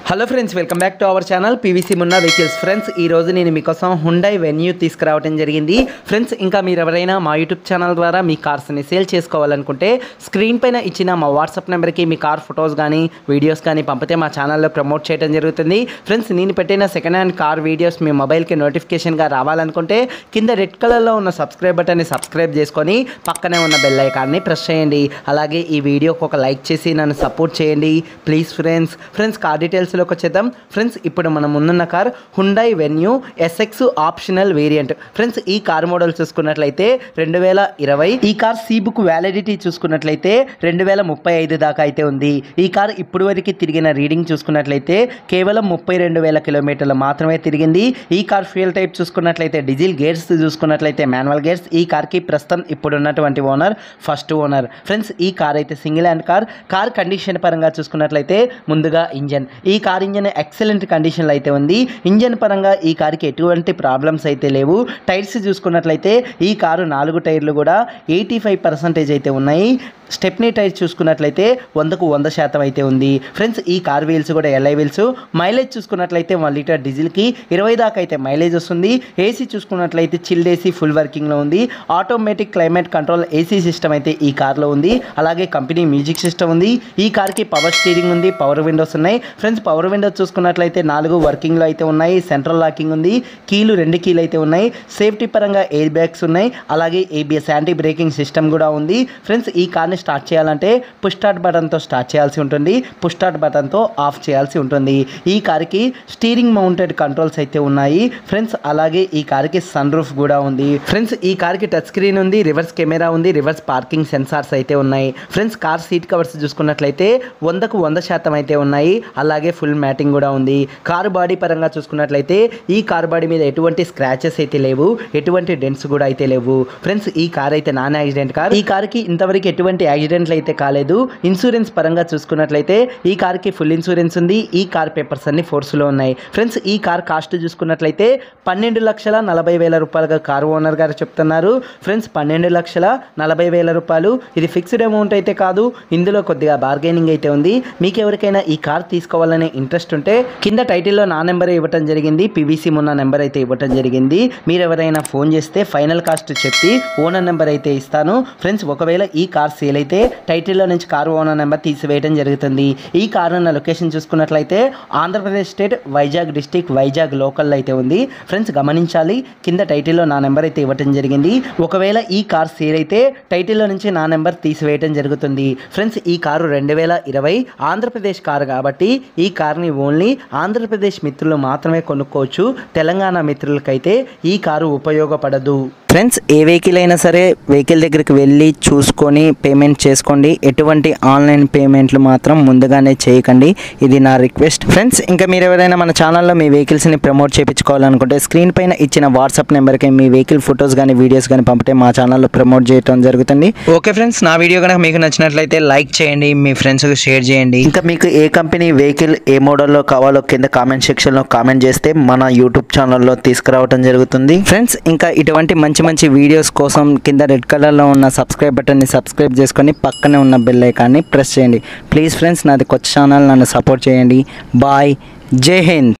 hello friends welcome back to our channel PVC Munna vehicles friends ఈ రోజు నేను మీకోసం హుండై వెన్యూ తీసుకురావడం జరిగింది ఫ్రెండ్స్ ఇంకా మీరు ఎవరైనా మా యూట్యూబ్ ఛానల్ ద్వారా మీ కార్స్ని సేల్ చేసుకోవాలనుకుంటే స్క్రీన్ పైన ఇచ్చిన మా వాట్సాప్ నెంబర్కి మీ కార్ ఫొటోస్ కానీ వీడియోస్ కానీ పంపితే మా ఛానల్లో ప్రమోట్ చేయడం జరుగుతుంది ఫ్రెండ్స్ నేను పెట్టిన సెకండ్ హ్యాండ్ కార్ వీడియోస్ మీ మొబైల్కి నోటిఫికేషన్గా రావాలనుకుంటే కింద రెడ్ కలర్లో ఉన్న సబ్స్క్రైబ్ బటన్ని సబ్స్క్రైబ్ చేసుకొని పక్కనే ఉన్న బెల్ ఐకాన్ని ప్రెస్ చేయండి అలాగే ఈ వీడియోకి ఒక లైక్ చేసి నన్ను సపోర్ట్ చేయండి ప్లీజ్ ఫ్రెండ్స్ ఫ్రెండ్స్ కార్ డీటెయిల్స్లోకి వచ్చేద్దాం ఫ్రెండ్స్ ఇప్పుడు మనం ముందున్న car Hyundai Venue SX optional variant friends ఈ కార్ మోడల్ చూసుకున్నట్లయితే రెండు వేల ఇరవై ఈ కార్ సీ బుక్ వ్యాలిడిటీ చూసుకున్నట్లయితే రెండు వేల ముప్పై ఐదు దాకా అయితే ఉంది ఈ కార్ ఇప్పుడు వరకు తిరిగిన రీడింగ్ చూసుకున్నట్లయితే కేవలం ముప్పై రెండు వేల కిలోమీటర్లు మాత్రమే తిరిగింది ఈ కార్ ఫ్యూయల్ టైప్ చూసుకున్నట్లయితే డీజిల్ గేర్స్ చూసుకున్నట్లయితే మాన్యువల్ గేర్స్ ఈ కార్కి ప్రస్తుతం ఇప్పుడు ఉన్నటువంటి ఓనర్ ఫస్ట్ ఓనర్ ఫ్రెండ్స్ ఈ కార్ అయితే single hand car car condition పరంగా చూసుకున్నట్లయితే ముందుగా ఇంజన్ ఈ కార్ ఇంజన్ ఎక్సలెంట్ కండిషన్లో అయితే ఉంది ఇంజన్ పరంగా ఈ కార్కి ఎటువంటి ప్రాబ్లమ్స్ అయితే లేవు టైర్స్ చూసుకున్నట్లయితే ఈ కారు నాలుగు టైర్లు కూడా ఎయిటీ ఫైవ్ పర్సెంటేజ్ అయితే ఉన్నాయి స్టెప్నీ టైర్ చూసుకున్నట్లయితే వందకు వంద శాతం అయితే ఉంది ఫ్రెండ్స్ ఈ కార్ వీల్స్ కూడా ఎల్ఐ వీల్స్ మైలేజ్ చూసుకున్నట్లయితే వన్ లీటర్ డీజిల్కి ఇరవై దాకా అయితే మైలేజ్ వస్తుంది ఏసీ చూసుకున్నట్లయితే చిల్డ్ ఏసీ ఫుల్ వర్కింగ్లో ఉంది automatic climate control AC system అయితే ఈ కార్లో ఉంది అలాగే కంపెనీ మ్యూజిక్ సిస్టమ్ ఉంది ఈ కార్కి పవర్ స్టీరింగ్ ఉంది పవర్ విండోస్ ఉన్నాయి ఫ్రెండ్స్ పవర్ విండోస్ చూసుకున్నట్లయితే నాలుగు వర్కింగ్లో అయితే ఉన్నాయి సెంట్రల్ లాకింగ్ ఉంది కీలు రెండు కీలు అయితే ఉన్నాయి సేఫ్టీ పరంగా ఎయిర్ బ్యాగ్స్ ఉన్నాయి అలాగే ఏబిఎస్ యాంటీ బ్రేకింగ్ సిస్టమ్ కూడా ఉంది ఫ్రెండ్స్ ఈ కార్ని స్టార్ట్ చేయాలంటే పుష్ స్టార్ట్ బటన్తో స్టార్ట్ చేయాల్సి ఉంటుంది పుష్ స్టార్ట్ బటన్తో ఆఫ్ చేయాల్సి ఉంటుంది ఈ కార్కి స్టీరింగ్ మౌంటెడ్ కంట్రోల్స్ అయితే ఉన్నాయి ఫ్రెండ్స్ అలాగే ఈ కార్కి సన్ రూఫ్ కూడా ఉంది ఫ్రెండ్స్ ఈ కార్కి టచ్ స్క్రీన్ ఉంది రివర్స్ కెమెరా ఉంది రివర్స్ పార్కింగ్ సెన్సార్స్ అయితే ఉన్నాయి ఫ్రెండ్స్ కార్ సీట్ కవర్స్ చూసుకున్నట్లయితే వందకు వంద శాతం అయితే ఉన్నాయి అలాగే ఫుల్ మ్యాటింగ్ కూడా ఉంది కారు బాడీ పరంగా చూసుకున్నట్లయితే ఈ కార్ బాడీ మీద ఎటువంటి స్క్రాచెస్ అయితే లేవు ఎటువంటి డెంట్స్ కూడా అయితే లేవు ఫ్రెండ్స్ ఈ కార్ అయితే నాన్ యాక్సిడెంట్ కార్ ఈ కార్కి ఇంతవరకు ఎటువంటి యాక్సిడెంట్లు అయితే కాలేదు ఇన్సూరెన్స్ పరంగా చూసుకున్నట్లయితే ఈ కార్కి ఫుల్ ఇన్సూరెన్స్ ఉంది ఈ కార్ పేపర్స్ అన్ని ఫోర్స్లో ఉన్నాయి ఫ్రెండ్స్ ఈ కార్ కాస్ట్ చూసుకున్నట్లయితే పన్నెండు లక్షల నలభై వేల రూపాయలుగా కార్ ఓనర్ గారు చెప్తున్నారు ఫ్రెండ్స్ పన్నెండు లక్షల నలభై వేల రూపాయలు ఇది ఫిక్స్డ్ అమౌంట్ అయితే కాదు ఇందులో కొద్దిగా బార్గెనింగ్ అయితే ఉంది మీకు ఎవరికైనా ఈ కార్ తీసుకోవాలనే ఇంట్రెస్ట్ ఉంటే కింద టైటిల్లో నా నెంబర్ ఇవ్వటం జరిగింది పీవీసీ మొన్న నెంబర్ అయితే ఇవ్వటం జరిగింది మీరు ఎవరైనా ఫోన్ చేస్తే ఫైనల్ కాస్ట్ చెప్పి ఓనర్ నెంబర్ అయితే ఇస్తాను ఫ్రెండ్స్ ఒకవేళ ఈ కార్ సేల్ అయితే టైటిల్లో నుంచి కారు ఓనర్ నెంబర్ తీసివేయడం జరుగుతుంది ఈ కార్ ఉన్న లొకేషన్ చూసుకున్నట్లయితే Andhra Pradesh state Vizag district Vizag local అయితే ఉంది ఫ్రెండ్స్ గమనించాలి కింద టైటిల్లో నా నెంబర్ అయితే ఇవ్వటం జరిగింది ఒకవేళ ఈ కార్ సేల్ అయితే టైటిల్లో నుంచి నా నెంబర్ తీసివేయడం జరుగుతుంది ఫ్రెండ్స్ ఈ కారు రెండు వేల ఇరవై ఆంధ్రప్రదేశ్ కారు కాబట్టి ఈ కార్ని ఓన్లీ ఆంధ్రప్రదేశ్ మిత్రులు మాత్రమే కొనుక్కోవచ్చు తెలంగాణ మిత్రులకైతే ఈ కారు ఉపయోగపడదు ఫ్రెండ్స్ ఏ వెహికల్ అయినా సరే వెహికల్ దగ్గరికి వెళ్ళి చూసుకొని పేమెంట్ చేసుకోండి ఎటువంటి ఆన్లైన్ పేమెంట్లు మాత్రం ముందుగానే చేయకండి ఇది నా రిక్వెస్ట్ ఫ్రెండ్స్ ఇంకా మీరు ఎవరైనా మన ఛానల్లో మీ వెహికల్స్ని ప్రమోట్ చేయించుకోవాలనుకుంటే స్క్రీన్ పైన ఇచ్చిన వాట్సాప్ నెంబర్కి మీ వెహికల్ ఫొటోస్ కానీ వీడియోస్ కానీ పంపితే మా ఛానల్లో ప్రమోట్ చేయడం జరుగుతుంది ఓకే ఫ్రెండ్స్ నా వీడియో కనుక మీకు నచ్చినట్లయితే లైక్ చేయండి మీ ఫ్రెండ్స్కి షేర్ చేయండి ఇంకా మీకు ఏ కంపెనీ వెహికల్ ఏ మోడల్లో కావాలో కింద కామెంట్ సెక్షన్లో కామెంట్ చేస్తే మన యూట్యూబ్ ఛానల్లో తీసుకురావడం జరుగుతుంది ఫ్రెండ్స్ ఇంకా ఇటువంటి మంచి మంచి వీడియోస్ కోసం కింద రెడ్ కలర్లో ఉన్న సబ్స్క్రైబ్ బటన్ని సబ్స్క్రైబ్ చేసుకొని పక్కనే ఉన్న బెల్ ఐకాన్ని ప్రెస్ చేయండి ప్లీజ్ ఫ్రెండ్స్ నాది కొత్త ఛానల్ నన్ను సపోర్ట్ చేయండి బాయ్ జై హింద్